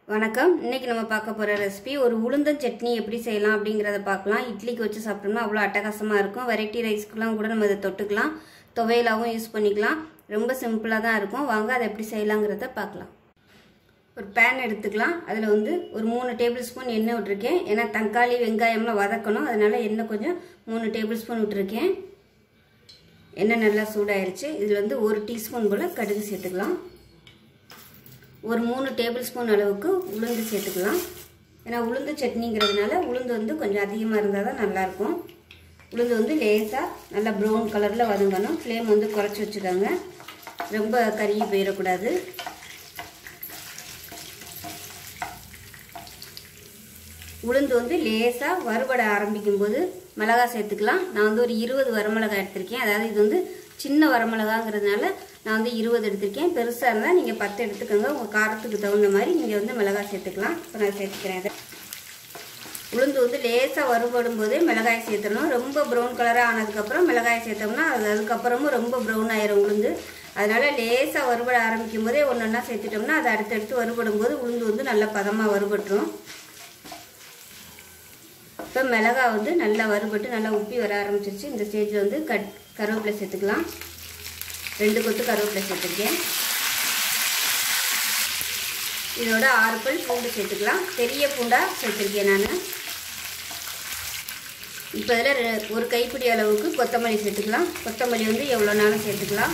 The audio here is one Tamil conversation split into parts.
வணக்கம் இன்னைக்கு நம்ம பார்க்க போகிற ரெசிபி ஒரு உளுந்தன் சட்னி எப்படி செய்யலாம் அப்படிங்கிறத பார்க்கலாம் இட்லிக்கு வச்சு சாப்பிட்டோம்னா அவ்வளோ அட்டகாசமாக இருக்கும் வெரைட்டி ரைஸ்க்குலாம் கூட நம்ம இதை தொட்டுக்கலாம் துவையலாகவும் யூஸ் பண்ணிக்கலாம் ரொம்ப சிம்பிளாக தான் இருக்கும் வாங்க அதை எப்படி செய்யலாங்கிறத பார்க்கலாம் ஒரு பேன் எடுத்துக்கலாம் அதில் வந்து ஒரு மூணு டேபிள் ஸ்பூன் எண்ணெய் விட்டுருக்கேன் ஏன்னா தக்காளி வெங்காயம்லாம் வதக்கணும் அதனால் எண்ணெய் கொஞ்சம் மூணு டேபிள் ஸ்பூன் விட்டுருக்கேன் எண்ணெய் நல்லா சூடாயிருச்சு இதில் வந்து ஒரு டீஸ்பூன் போல் கடுகு சேர்த்துக்கலாம் ஒரு மூணு டேபிள் ஸ்பூன் அளவுக்கு உளுந்து சேர்த்துக்கலாம் ஏன்னா உளுந்து சட்னிங்கிறதுனால உளுந்து வந்து கொஞ்சம் அதிகமாக இருந்தால் தான் நல்லாயிருக்கும் உளுந்து வந்து லேசாக நல்லா ப்ரௌன் கலரில் வதங்கணும் ஃப்ளேம் வந்து குறைச்சி வச்சுக்கோங்க ரொம்ப கருகி போயிடக்கூடாது உளுந்து வந்து லேசாக வறுபட ஆரம்பிக்கும் போது மிளகா சேர்த்துக்கலாம் நான் வந்து ஒரு இருபது வரமிளகாய் எடுத்திருக்கேன் அதாவது இது வந்து சின்ன வரமிளகாங்கிறதுனால நான் வந்து இருபது எடுத்திருக்கேன் பெருசாக இருந்தால் நீங்கள் பத்து எடுத்துக்கோங்க உங்கள் காரத்துக்கு தகுந்த மாதிரி நீங்கள் வந்து மிளகாய் சேர்த்துக்கலாம் இப்போ நான் சேர்த்துக்கிறேன் அதை உளுந்து வந்து லேசாக வறுபடும் போதே மிளகாய் சேர்த்தணும் ரொம்ப ப்ரௌன் கலராக ஆனதுக்கப்புறம் மிளகாய் சேர்த்தோம்னா அது அதுக்கப்புறமும் ரொம்ப ப்ரௌன் ஆயிரும் உளுந்து அதனால் லேசாக வறுபட ஆரம்பிக்கும் போதே ஒன்று ஒன்றா சேர்த்துட்டோம்னா அது அடுத்தடுத்து வறுபடும் போது உளுந்து வந்து நல்லா பதமாக வறுபட்டுரும் இப்போ மிளகா வந்து நல்லா வறுபட்டு நல்லா உப்பி வர ஆரம்பிச்சிருச்சு இந்த ஸ்டேஜில் வந்து கட் கருவேப்பிலை சேர்த்துக்கலாம் ரெண்டு கொத்து கருவேப்பிலை சேர்த்துருக்கேன் இதோட ஆறு பல் பூண்டு சேர்த்துக்கலாம் பெரிய பூண்டாக சேர்த்துருக்கேன் நான் இப்போ இதில் ஒரு கைப்பிடி அளவுக்கு கொத்தமல்லி சேர்த்துக்கலாம் கொத்தமல்லி வந்து எவ்வளோ நாளும் சேர்த்துக்கலாம்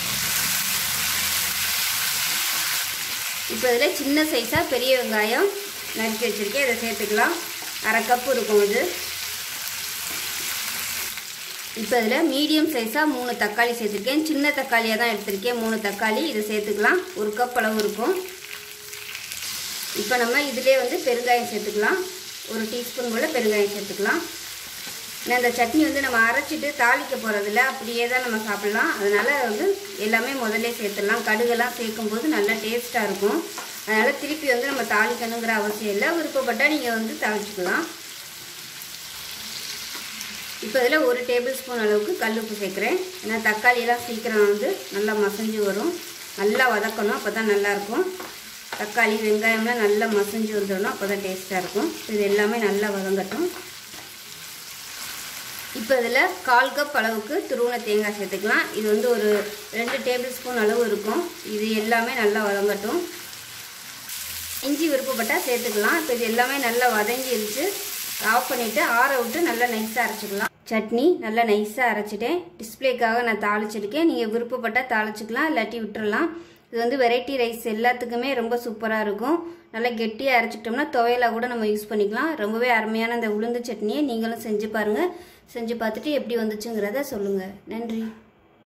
இப்போ இதில் சின்ன சைஸாக பெரிய வெங்காயம் நறுக்கி வச்சுருக்கேன் இதை சேர்த்துக்கலாம் அரை கப்பு இருக்கும் இது இப்போ இதில் மீடியம் சைஸாக மூணு தக்காளி சேர்த்துருக்கேன் சின்ன தக்காளியாக தான் எடுத்திருக்கேன் மூணு தக்காளி இதை சேர்த்துக்கலாம் ஒரு கப் அளவு இருக்கும் இப்போ நம்ம இதிலே வந்து பெருங்காயம் சேர்த்துக்கலாம் ஒரு டீஸ்பூன் போல் பெருங்காயம் சேர்த்துக்கலாம் ஏன்னா இந்த சட்னி வந்து நம்ம அரைச்சிட்டு தாளிக்க போகிறதில்ல அப்படியே தான் நம்ம சாப்பிட்லாம் அதனால் வந்து எல்லாமே முதல்ல சேர்த்துடலாம் கடுகெல்லாம் சேர்க்கும்போது நல்லா டேஸ்ட்டாக இருக்கும் அதனால் திருப்பி வந்து நம்ம தாளிக்கணுங்கிற அவசியம் இல்லை விருப்பப்பட்டால் நீங்கள் வந்து தாளிச்சிக்கலாம் இப்போ இதில் ஒரு டேபிள் ஸ்பூன் அளவுக்கு கல் உப்பு சேர்க்குறேன் ஏன்னா தக்காளியெல்லாம் சீக்கிரம் வந்து நல்லா மசஞ்சு வரும் நல்லா வதக்கணும் அப்போ தான் நல்லாயிருக்கும் தக்காளி வெங்காயம்லாம் நல்லா மசஞ்சு வந்துடணும் அப்போ தான் டேஸ்ட்டாக இருக்கும் இது எல்லாமே நல்லா வதங்கட்டும் இப்போ இதில் கால் கப் அளவுக்கு துருவன தேங்காய் சேர்த்துக்கலாம் இது வந்து ஒரு ரெண்டு டேபிள் ஸ்பூன் அளவு இருக்கும் இது எல்லாமே நல்லா வதங்கட்டும் இஞ்சி விருப்பப்பட்டால் சேர்த்துக்கலாம் இப்போ இது எல்லாமே நல்லா வதங்கிருச்சு ஆஃப் பண்ணிவிட்டு ஆற விட்டு நல்லா நைஸாக அரைச்சிக்கலாம் சட்னி நல்லா நைஸாக அரைச்சிட்டேன் டிஸ்பிளேக்காக நான் தாளிச்சிருக்கேன் நீங்கள் விருப்பப்பட்டால் தாளிச்சிக்கலாம் இல்லாட்டி விட்டுறலாம் இது வந்து வெரைட்டி ரைஸ் எல்லாத்துக்குமே ரொம்ப சூப்பராக இருக்கும் நல்லா கெட்டியாக அரைச்சிக்கிட்டோம்னா துவையலாக கூட நம்ம யூஸ் பண்ணிக்கலாம் ரொம்பவே அருமையான இந்த உளுந்து சட்னியை நீங்களும் செஞ்சு பாருங்கள் செஞ்சு பார்த்துட்டு எப்படி வந்துச்சுங்கிறத சொல்லுங்கள் நன்றி